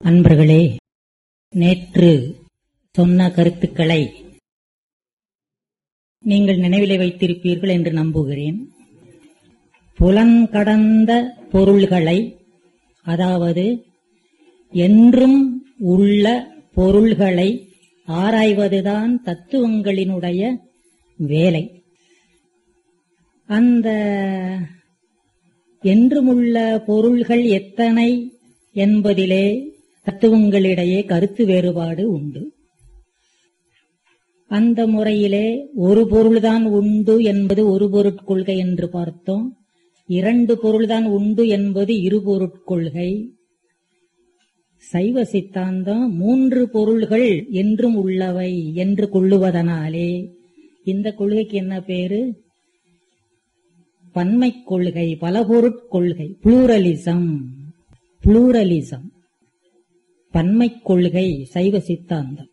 அன்பர்களே நேற்று சொன்ன கருத்துக்களை நீங்கள் நினைவிலே வைத்திருப்பீர்கள் என்று நம்புகிறேன் புலன்கடந்த பொருள்களை அதாவது என்றும் உள்ள பொருள்களை ஆராய்வதுதான் தத்துவங்களினுடைய வேலை அந்த என்றுமுள்ள பொருள்கள் எத்தனை என்பதிலே தத்துவங்களிடையே கருத்து வேறுபாடு உண்டு அந்த முறையிலே ஒரு பொருள்தான் உண்டு என்பது ஒரு பொருட்கொள்கை என்று பார்த்தோம் இரண்டு பொருள்தான் உண்டு என்பது இரு பொருட்கொள்கை சைவ சித்தாந்தம் மூன்று பொருள்கள் என்றும் உள்ளவை என்று கொள்ளுவதனாலே இந்த கொள்கைக்கு என்ன பேரு பன்மை கொள்கை பல பொருட்கொள்கை புளூரலிசம் புளூரலிசம் பன்மை கொள்கை சைவ சித்தாந்தம்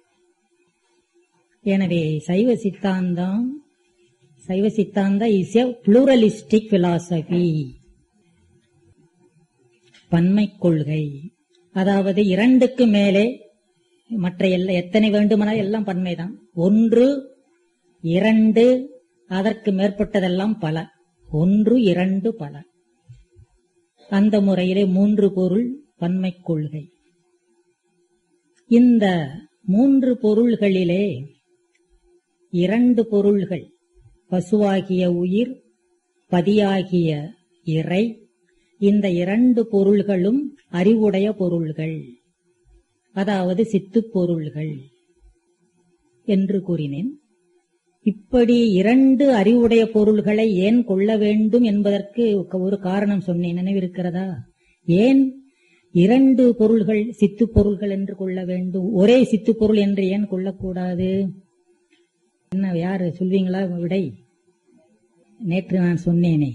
எனவே சைவ சித்தாந்தம் சைவ சித்தாந்தம் இஸ் எ புளூரலிஸ்டிக் பிலாசபி பன்மை கொள்கை அதாவது இரண்டுக்கு மேலே மற்ற எல்லா எத்தனை வேண்டுமானால் எல்லாம் பன்மைதான் ஒன்று இரண்டு அதற்கு மேற்பட்டதெல்லாம் பல ஒன்று இரண்டு பல அந்த முறையிலே மூன்று பொருள் பன்மை கொள்கை இந்த மூன்று பொருள்களிலே இரண்டு பொருள்கள் பசுவாகிய உயிர் பதியாகிய இறை இந்த இரண்டு பொருள்களும் அறிவுடைய பொருள்கள் அதாவது சித்துப் பொருள்கள் என்று கூறினேன் இப்படி இரண்டு அறிவுடைய பொருள்களை ஏன் கொள்ள வேண்டும் என்பதற்கு ஒரு காரணம் சொன்னேன் நினைவிருக்கிறதா ஏன் இரண்டு பொருள்கள் சித்து பொருள்கள் என்று கொள்ள வேண்டும் ஒரே சித்து பொருள் என்று ஏன் கொள்ளக்கூடாது என்ன யாரு சொல்வீங்களா விடை நேற்று நான் சொன்னேனே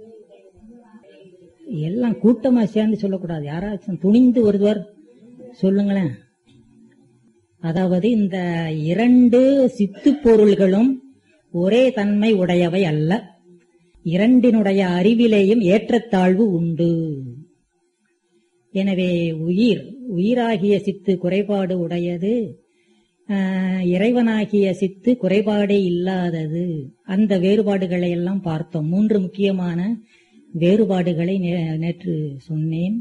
எல்லாம் கூட்டமா சேர்ந்து சொல்லக்கூடாது யாராச்சும் துணிந்து ஒருவர் சொல்லுங்களேன் அதாவது இந்த இரண்டு சித்து பொருள்களும் ஒரே தன்மை உடையவை அல்ல இரண்டினுடைய அறிவிலேயும் ஏற்றத்தாழ்வு உண்டு எனவே உயிர் உயிராகிய சித்து குறைபாடு உடையது இறைவனாகிய சித்து குறைபாடே இல்லாதது அந்த வேறுபாடுகளை எல்லாம் பார்த்தோம் மூன்று முக்கியமான வேறுபாடுகளை நேற்று சொன்னேன்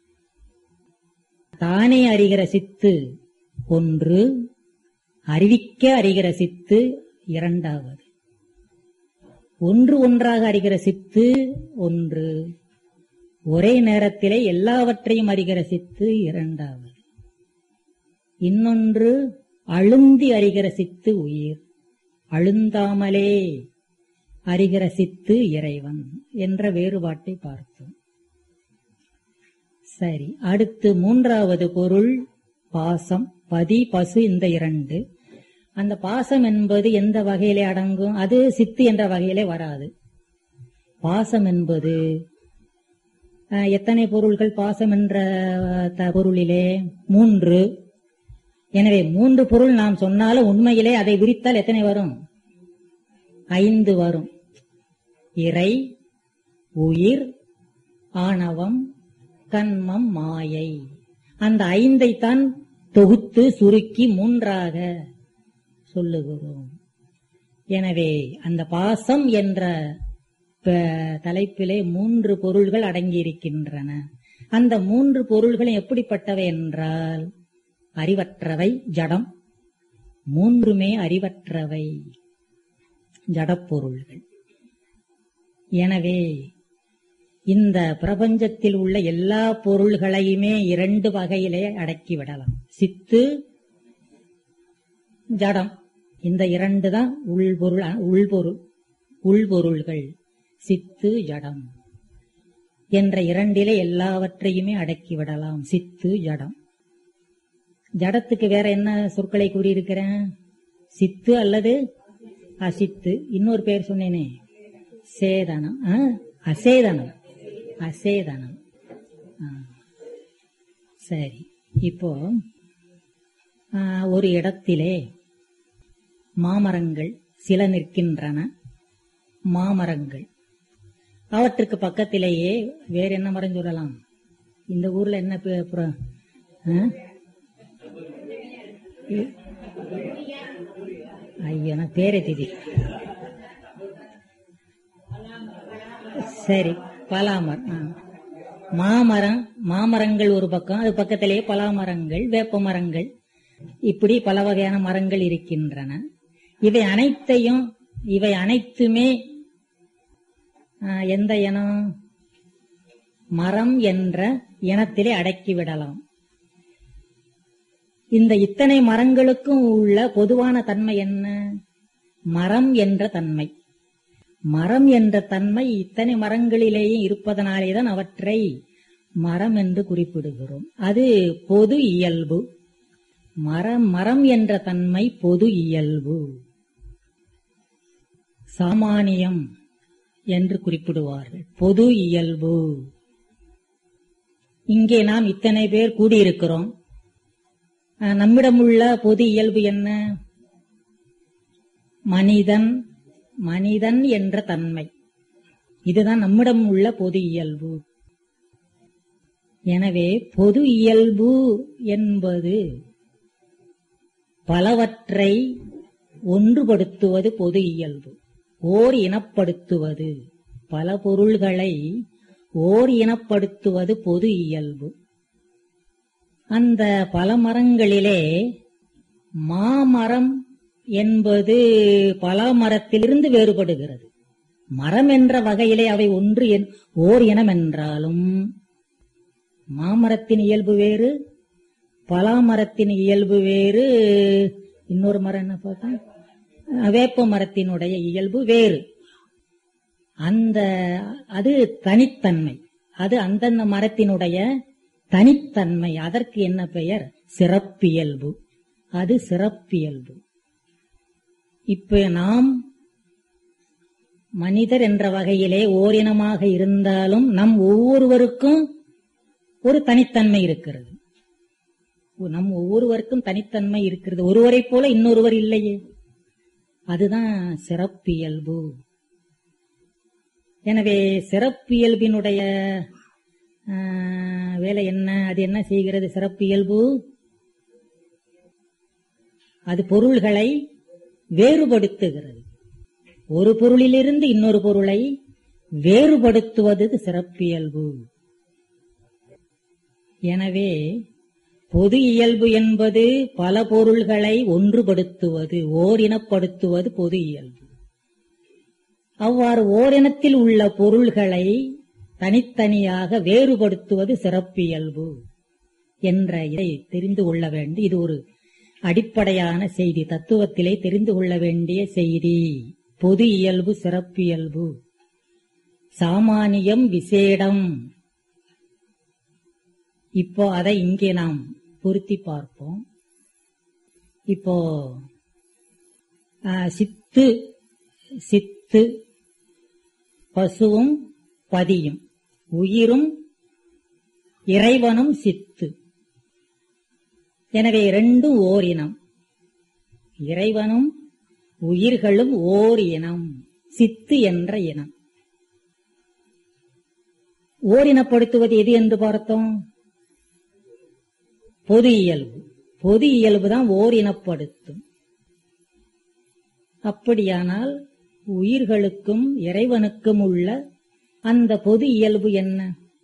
தானே அறிகிற சித்து ஒன்று அறிவிக்க அறிகிற சித்து இரண்டாவது ஒன்று ஒன்றாக அறிகிற சித்து ஒன்று ஒரே நேரத்திலே எல்லாவற்றையும் அறிகிற சித்து இரண்டாவது இன்னொன்று அழுந்தி அறிகிற சித்து உயிர் அழுந்தாமலே அறிகிற சித்து இறைவன் என்ற வேறுபாட்டை பார்த்தோம் சரி அடுத்து மூன்றாவது பொருள் பாசம் பதி பசு இந்த இரண்டு அந்த பாசம் என்பது எந்த வகையிலே அடங்கும் அது சித்து என்ற வகையிலே வராது பாசம் என்பது எத்தனை பொருள்கள் பாசம் என்ற பொருளிலே மூன்று எனவே மூன்று பொருள் நாம் சொன்னாலும் உண்மையிலே அதை விரித்தால் எத்தனை வரும் ஐந்து வரும் இறை உயிர் ஆணவம் கண்மம் மாயை அந்த ஐந்தைத்தான் தொகுத்து சுருக்கி மூன்றாக சொல்லுகிறோம் எனவே அந்த பாசம் என்ற தலைப்பிலே மூன்று பொருள்கள் அடங்கியிருக்கின்றன அந்த மூன்று பொருள்களும் எப்படிப்பட்டவை என்றால் அறிவற்றவை ஜடம் மூன்றுமே அறிவற்றவை ஜடப்பொருள்கள் எனவே இந்த பிரபஞ்சத்தில் உள்ள எல்லா பொருள்களையுமே இரண்டு வகையிலே அடக்கிவிடலாம் சித்து ஜடம் இந்த இரண்டு தான் உள்பொருள் உள்பொருள் உள்பொருள்கள் சித்து ஜடம் என்ற இரண்டிலே எல்லாவற்றையுமே அடக்கிவிடலாம் சித்து ஜடம் ஜடத்துக்கு வேற என்ன சொற்களை கூறியிருக்கிறேன் சித்து அல்லது அசித்து இன்னொரு பேர் சொன்னேனே சேதனம் அசேதனம் அசேதனம் சரி இப்போ ஒரு இடத்திலே மாமரங்கள் சில நிற்கின்றன மாமரங்கள் அவற்றுக்கு பக்கத்திலேயே வேற என்ன மரம் சொல்லலாம் இந்த ஊர்ல என்ன ஆ? இ- ஐயோ நான் பேரை திதி சரி பலாமரம் ஆ. மாமரம் மாமரங்கள் ஒரு பக்கம் அது பக்கத்திலேயே பலாமரங்கள் வேப்ப மரங்கள் இப்படி பல வகையான மரங்கள் இருக்கின்றன இவை அனைத்தையும் இவை அனைத்துமே ஆ, எந்த இனம் மரம் என்ற இனத்திலே அடக்கிவிடலாம் இந்த இத்தனை மரங்களுக்கும் உள்ள பொதுவான தன்மை என்ன மரம் என்ற தன்மை மரம் என்ற தன்மை இத்தனை மரங்களிலேயே இருப்பதனாலேதான் அவற்றை மரம் என்று குறிப்பிடுகிறோம் அது பொது இயல்பு மரம் மரம் என்ற தன்மை பொது இயல்பு சாமானியம் என்று குறிப்பிடுவார்கள் பொது இயல்பு இங்கே நாம் இத்தனை பேர் கூடியிருக்கிறோம் அஹ், நம்மிடமுள்ள பொது இயல்பு என்ன மனிதன் மனிதன் என்ற தன்மை இதுதான் நம்மிடம் உள்ள பொது இயல்பு எனவே பொது இயல்பு என்பது பலவற்றை ஒன்றுபடுத்துவது பொது இயல்பு ஓர் இனப்படுத்துவது பல பொருள்களை ஓர் இனப்படுத்துவது பொது இயல்பு அந்த பல மரங்களிலே மாமரம் என்பது பல மரத்திலிருந்து வேறுபடுகிறது மரம் என்ற வகையிலே அவை ஒன்று என்- ஓர் இனம் என்றாலும் மாமரத்தின் இயல்பு வேறு பலாமரத்தின் இயல்பு வேறு இன்னொரு மரம் என்ன பார்த்தா அஹ் வேப்ப மரத்தினுடைய இயல்பு வேறு அந்த அது தனித்தன்மை அது அந்தந்த மரத்தினுடைய தனித்தன்மை அதற்கு என்ன பெயர் சிறப்பியல்பு அது சிறப்பியல்பு இப்ப நாம் மனிதர் என்ற வகையிலே ஓரினமாக இருந்தாலும் நம் ஒவ்வொருவருக்கும் ஒரு தனித்தன்மை இருக்கிறது நம் ஒவ்வொருவருக்கும் தனித்தன்மை இருக்கிறது ஒருவரைப் போல இன்னொருவர் இல்லையே அதுதான் சிறப்பியல்பு எனவே சிறப்பியல்பினுடைய ஆஹ், வேலை என்ன அது என்ன செய்கிறது சிறப்பியல்பு அது பொருள்களை வேறுபடுத்துகிறது ஒரு பொருளிலிருந்து இன்னொரு பொருளை வேறுபடுத்துவது சிறப்பியல்பு எனவே பொது இயல்பு என்பது பல பொருள்களை ஒன்றுபடுத்துவது ஓரினப்படுத்துவது பொது இயல்பு அவ்வாறு ஓரினத்தில் உள்ள பொருள்களை தனித்தனியாக வேறுபடுத்துவது சிறப்பியல்பு என்ற இதை தெரிந்து கொள்ள வேண்டும் இது ஒரு அடிப்படையான செய்தி தத்துவத்திலே தெரிந்து கொள்ள வேண்டிய செய்தி பொது இயல்பு சிறப்பியல்பு சாமானியம் விசேடம் இப்போ அதை இங்கே நாம் பொருத்தி பார்ப்போம் இப்போ ஆ, சித்து சித்து பசுவும் பதியும் உயிரும் இறைவனும் சித்து எனவே இரண்டும் ஓர் இனம் இறைவனும் உயிர்களும் ஓர் இனம் சித்து என்ற இனம் ஓரினப்படுத்துவது எது என்று பார்த்தோம் பொது இயல்பு பொது இயல்பு தான் ஓரினப்படுத்தும் அப்படியானால் உயிர்களுக்கும் இறைவனுக்கும் உள்ள அந்த பொது இயல்பு என்ன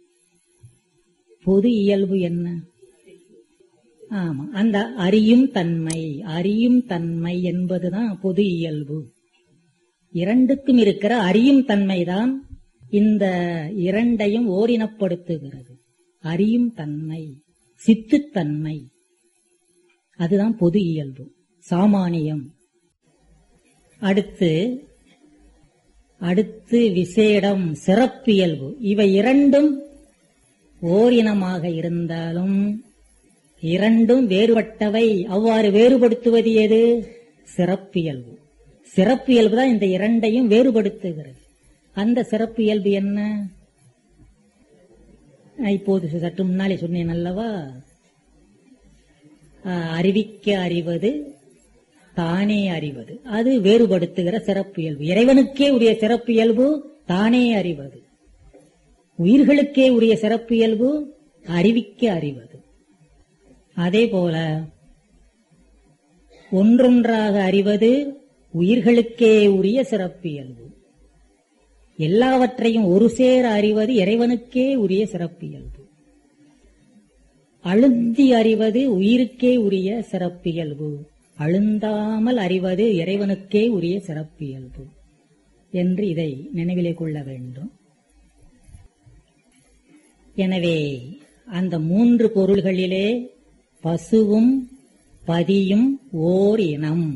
பொது இயல்பு என்ன ஆமா அந்த அறியும் தன்மை அறியும் தன்மை என்பதுதான் பொது இயல்பு இரண்டுக்கும் இருக்கிற அறியும் தன்மைதான் இந்த இரண்டையும் ஓரினப்படுத்துகிறது அறியும் தன்மை சித்துத்தன்மை அதுதான் பொது இயல்பு சாமானியம் அடுத்து அடுத்து விசேடம் சிறப்பியல்பு இவை இரண்டும் ஓரினமாக இருந்தாலும் இரண்டும் வேறுபட்டவை அவ்வாறு வேறுபடுத்துவது எது சிறப்பியல்பு சிறப்பியல்பு தான் இந்த இரண்டையும் வேறுபடுத்துகிறது அந்த சிறப்பியல்பு என்ன நான் இப்போது சற்று முன்னாலே சொன்னேன் அல்லவா ஆஹ், அறிவிக்க அறிவது தானே அறிவது அது வேறுபடுத்துகிற சிறப்பியல்பு இறைவனுக்கே உரிய சிறப்பியல்பு தானே அறிவது உயிர்களுக்கே உரிய சிறப்பியல்பு அறிவிக்க அறிவது அதே போல ஒன்றொன்றாக அறிவது உயிர்களுக்கே உரிய சிறப்பியல்பு எல்லாவற்றையும் ஒரு சேர அறிவது இறைவனுக்கே உரிய சிறப்பியல்பு அழுந்தி அறிவது உயிருக்கே உரிய சிறப்பியல்பு அழுந்தாமல் அறிவது இறைவனுக்கே உரிய சிறப்பியல்பு என்று இதை நினைவிலே கொள்ள வேண்டும் எனவே அந்த மூன்று பொருள்களிலே பசுவும் பதியும் ஓர் இனம்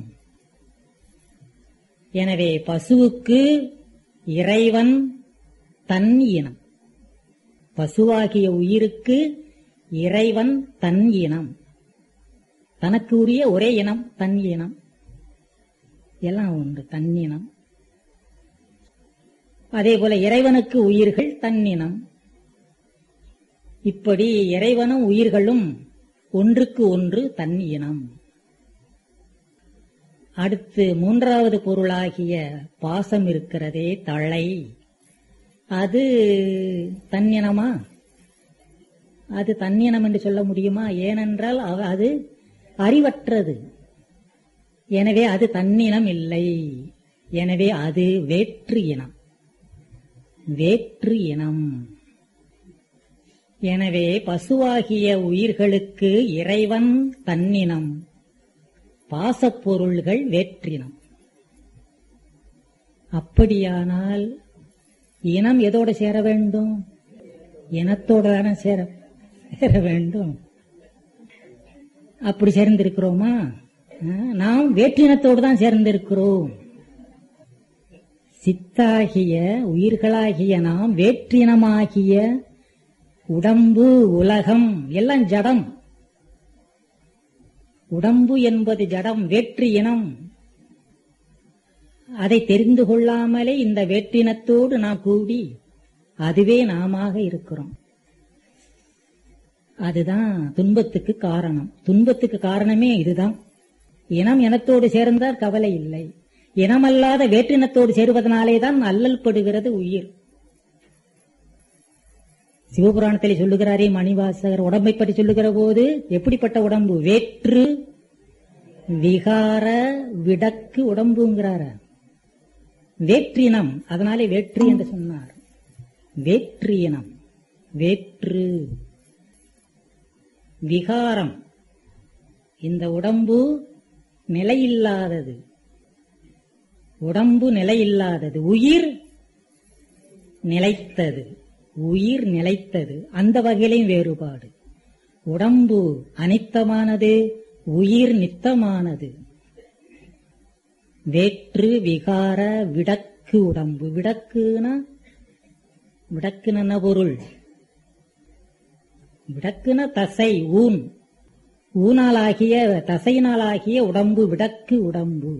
எனவே பசுவுக்கு இறைவன் தன் இனம் பசுவாகிய உயிருக்கு இறைவன் தன் இனம் தனக்கு உரிய ஒரே இனம் தன் இனம் எல்லாம் உண்டு தன் இனம் அதே போல இறைவனுக்கு உயிர்கள் தன்னினம் இப்படி இறைவனும் உயிர்களும் ஒன்றுக்கு ஒன்று தன் இனம் அடுத்து மூன்றாவது பொருளாகிய பாசம் இருக்கிறதே தழை அது தன்னினமா அது தன்னினம் என்று சொல்ல முடியுமா ஏனென்றால் அவ- அது அறிவற்றது எனவே அது தன்னினம் இல்லை எனவே அது வேற்று இனம் வேற்று இனம் எனவே பசுவாகிய உயிர்களுக்கு இறைவன் தன்னினம் பாசப்பொருள்கள் வேற்றினம் அப்படியானால் இனம் எதோட சேர வேண்டும் இனத்தோட தானே சேர சேர வேண்டும் அப்படி சேர்ந்திருக்கிறோமா ஆ, நாம் வேற்றினத்தோடு தான் சேர்ந்திருக்கிறோம் சித்தாகிய உயிர்களாகிய நாம் வேற்றினமாகிய உடம்பு உலகம் எல்லாம் ஜடம் உடம்பு என்பது ஜடம் வேற்று இனம் அதை தெரிந்து கொள்ளாமலே இந்த வேற்றினத்தோடு நாம் கூடி அதுவே நாமாக இருக்கிறோம் அதுதான் துன்பத்துக்கு காரணம் துன்பத்துக்கு காரணமே இதுதான் இனம் இனத்தோடு சேர்ந்தால் கவலை இல்லை இனமல்லாத வேற்றினத்தோடு சேருவதனாலே தான் அல்லல் படுகிறது உயிர் சிவபுராணத்திலே சொல்லுகிறாரே மணிவாசகர் உடம்பை பற்றி சொல்லுகிற போது எப்படிப்பட்ட உடம்பு வேற்று விகார விடக்கு உடம்புங்கிறார வேற்றினம் அதனாலே வேற்று என்று சொன்னார் வேற்று இனம் வேற்று விகாரம் இந்த உடம்பு நிலையில்லாதது உடம்பு நிலையில்லாதது உயிர் நிலைத்தது உயிர் நிலைத்தது அந்த வகையிலையும் வேறுபாடு உடம்பு அனித்தமானது உயிர் நித்தமானது வேற்று விகார விடக்கு உடம்பு விடக்குனா விடக்குன்னு என்ன பொருள் விடக்குன தசை ஊன் ஊனாலாகிய தசையினாலாகிய உடம்பு விடக்கு உடம்பு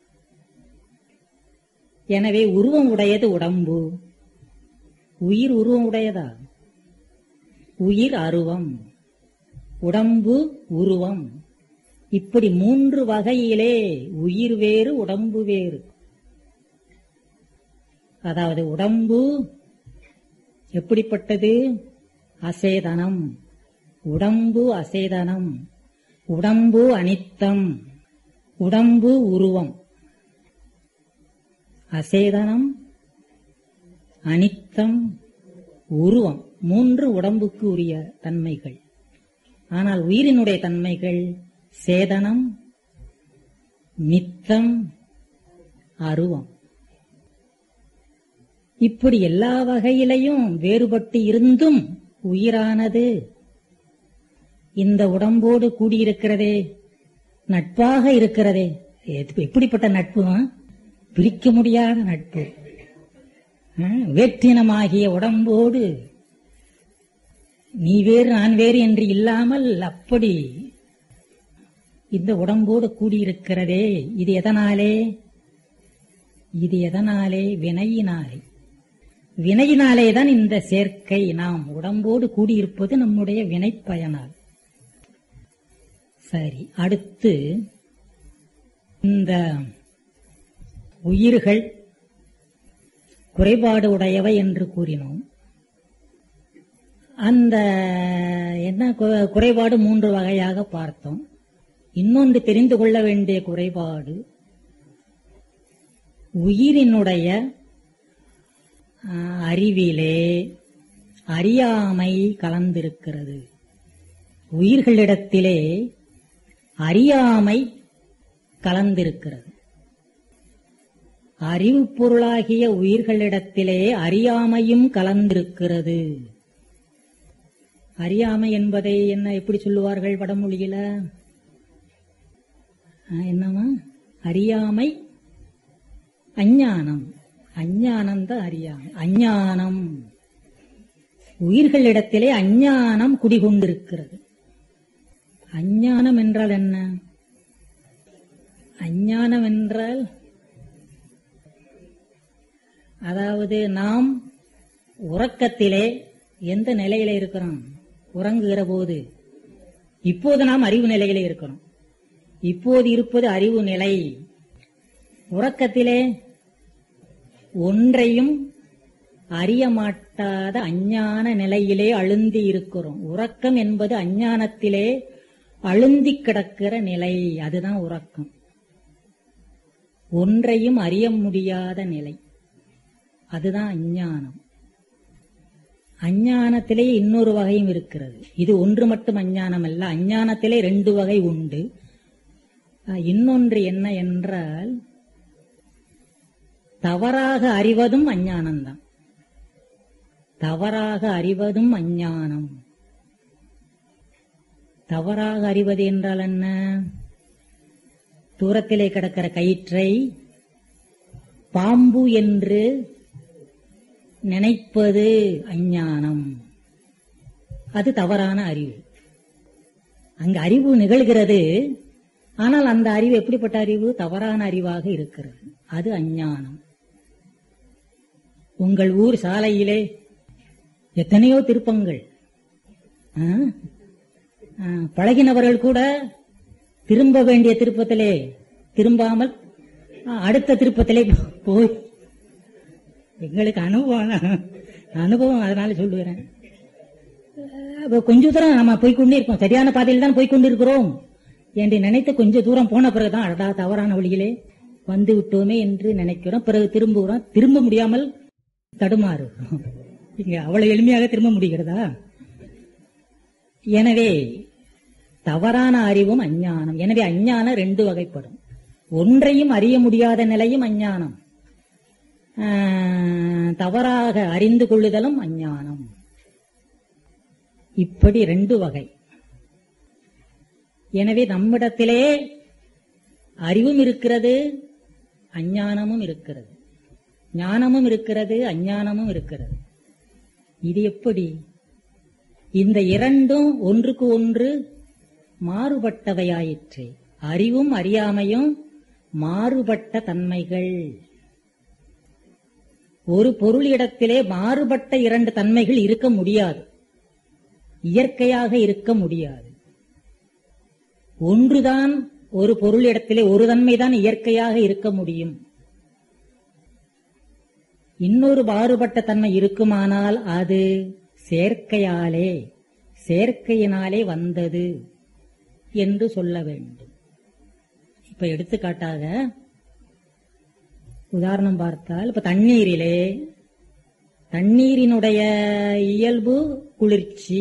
எனவே உருவம் உடையது உடம்பு உயிர் உருவம் உடையதா உயிர் அருவம் உடம்பு உருவம் இப்படி மூன்று வகையிலே உயிர் வேறு உடம்பு வேறு அதாவது உடம்பு எப்படிப்பட்டது அசேதனம் உடம்பு அசேதனம் உடம்பு அனித்தம் உடம்பு உருவம் அசேதனம் அனித்தம் உருவம் மூன்று உடம்புக்கு உரிய தன்மைகள் ஆனால் உயிரினுடைய தன்மைகள் சேதனம் நித்தம் அருவம் இப்படி எல்லா வகையிலையும் வேறுபட்டு இருந்தும் உயிரானது இந்த உடம்போடு கூடியிருக்கிறதே நட்பாக இருக்கிறதே எது- எப்படிப்பட்ட நட்பு ஆ? பிரிக்க முடியாத நட்பு ஆ, வேற்றினமாகிய உடம்போடு நீ வேறு நான் வேறு என்று இல்லாமல் அப்படி இந்த உடம்போடு கூடியிருக்கிறதே இது எதனாலே இது எதனாலே வினையினாலே வினையினாலே தான் இந்த சேர்க்கை நாம் உடம்போடு கூடியிருப்பது நம்முடைய வினைப்பயனால் சரி அடுத்து இந்த உயிர்கள் குறைபாடு உடையவை என்று கூறினோம் அந்த என்ன கு- குறைபாடு மூன்று வகையாக பார்த்தோம் இன்னொன்று தெரிந்து கொள்ள வேண்டிய குறைபாடு உயிரினுடைய ஆ, அறிவிலே அறியாமை கலந்திருக்கிறது உயிர்களிடத்திலே அறியாமை கலந்திருக்கிறது அறிவு பொருளாகிய உயிர்களிடத்திலே அறியாமையும் கலந்திருக்கிறது அறியாமை என்பதை என்ன எப்படி சொல்லுவார்கள் வடமொழியில ஆ, என்னமா அறியாமை அஞ்ஞானம் அஞ்ஞானம் தான் அறியாமை அஞ்ஞானம் உயிர்களிடத்திலே அஞ்ஞானம் குடிகொண்டிருக்கிறது அஞ்ஞானம் என்றால் என்ன அஞ்ஞானம் என்றால் அதாவது நாம் உறக்கத்திலே எந்த நிலையில இருக்கிறோம் உறங்குகிற போது இப்போது நாம் அறிவு நிலையிலே இருக்கிறோம் இப்போது இருப்பது அறிவு நிலை உறக்கத்திலே ஒன்றையும் அறிய மாட்டாத அஞ்ஞான நிலையிலே அழுந்தி இருக்கிறோம் உறக்கம் என்பது அஞ்ஞானத்திலே அழுந்தி கிடக்கிற நிலை அதுதான் உறக்கம் ஒன்றையும் அறிய முடியாத நிலை அதுதான் அஞ்ஞானம் அஞ்ஞானத்திலே இன்னொரு வகையும் இருக்கிறது இது ஒன்று மட்டும் அஞ்ஞானம் அல்ல அஞ்ஞானத்திலே ரெண்டு வகை உண்டு அஹ், இன்னொன்று என்ன என்றால் தவறாக அறிவதும் அஞ்ஞானம்தான் தவறாக அறிவதும் அஞ்ஞானம் தவறாக அறிவது என்றால் என்ன தூரத்திலே கிடக்கிற கயிற்றை பாம்பு என்று நினைப்பது அஞ்ஞானம் அது தவறான அறிவு அங்கு அறிவு நிகழ்கிறது ஆனால் அந்த அறிவு எப்படிப்பட்ட அறிவு தவறான அறிவாக இருக்கிறது அது அஞ்ஞானம் உங்கள் ஊர் சாலையிலே எத்தனையோ திருப்பங்கள் ஆ? ஆ, பழகினவர்கள் கூட திரும்ப வேண்டிய திருப்பத்திலே திரும்பாமல் ஆ, அடுத்த திருப்பத்திலே போய் எங்களுக்கு அனுபவம் அனுபவம் அதனால சொல்லுகிறேன் அப்ப கொஞ்ச தூரம் நம்ம போய்க்கொண்டே இருக்கோம் சரியான பாதையில் தான் போய்க்கொண்டு இருக்கிறோம் என்று நினைத்து கொஞ்ச தூரம் போன பிறகுதான் அடடா தவறான வழியிலே வந்து விட்டோமே என்று நினைக்கிறோம் பிறகு திரும்புகிறோம் திரும்ப முடியாமல் தடுமாறு இங்க அவ்வளவு எளிமையாக திரும்ப முடிகிறதா எனவே தவறான அறிவும் அஞ்ஞானம் எனவே அஞ்ஞானம் ரெண்டு வகைப்படும் ஒன்றையும் அறிய முடியாத நிலையும் அஞ்ஞானம் ஆஹ், தவறாக அறிந்து கொள்ளுதலும் அஞ்ஞானம் இப்படி ரெண்டு வகை எனவே நம்மிடத்திலே அறிவும் இருக்கிறது அஞ்ஞானமும் இருக்கிறது ஞானமும் இருக்கிறது அஞ்ஞானமும் இருக்கிறது இது எப்படி இந்த இரண்டும் ஒன்றுக்கு ஒன்று மாறுபட்டவையாயிற்று அறிவும் அறியாமையும் மாறுபட்ட தன்மைகள் ஒரு பொருளிடத்திலே மாறுபட்ட இரண்டு தன்மைகள் இருக்க முடியாது இயற்கையாக இருக்க முடியாது ஒன்றுதான் ஒரு பொருளிடத்திலே ஒரு தன்மைதான் இயற்கையாக இருக்க முடியும் இன்னொரு மாறுபட்ட தன்மை இருக்குமானால் அது சேர்க்கையாலே சேர்க்கையினாலே வந்தது என்று சொல்ல வேண்டும் இப்ப எடுத்துக்காட்டாக உதாரணம் பார்த்தால் இப்ப தண்ணீரிலே தண்ணீரினுடைய இயல்பு குளிர்ச்சி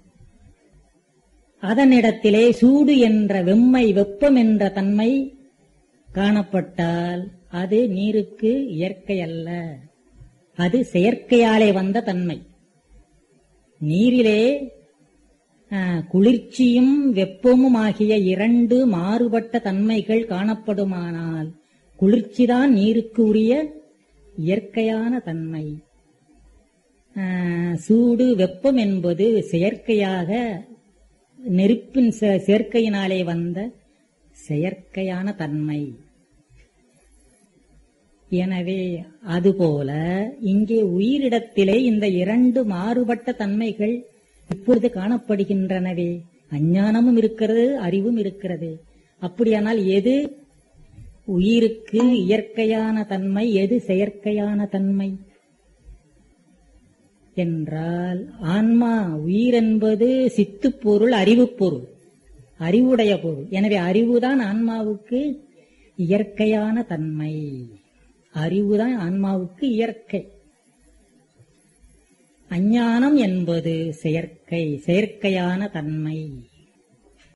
அதனிடத்திலே சூடு என்ற வெம்மை வெப்பம் என்ற தன்மை காணப்பட்டால் அது நீருக்கு இயற்கை அல்ல அது செயற்கையாலே வந்த தன்மை நீரிலே ஆ, குளிர்ச்சியும் வெப்பமும் ஆகிய இரண்டு மாறுபட்ட தன்மைகள் காணப்படுமானால் குளிர்ச்சிதான் நீருக்கு உரிய இயற்கையான தன்மை ஆ, சூடு வெப்பம் என்பது செயற்கையாக நெருப்பின் சே- சேர்க்கையினாலே வந்த செயற்கையான தன்மை எனவே அதுபோல இங்கே உயிரிடத்திலே இந்த இரண்டு மாறுபட்ட தன்மைகள் இப்பொழுது காணப்படுகின்றனவே அஞ்ஞானமும் இருக்கிறது அறிவும் இருக்கிறது அப்படியானால் எது உயிருக்கு இயற்கையான தன்மை எது செயற்கையான தன்மை என்றால் ஆன்மா உயிர் என்பது சித்துப் பொருள் அறிவுப் பொருள் அறிவுடைய பொருள் எனவே அறிவுதான் ஆன்மாவுக்கு இயற்கையான தன்மை அறிவுதான் ஆன்மாவுக்கு இயற்கை அஞ்ஞானம் என்பது செயற்கை செயற்கையான தன்மை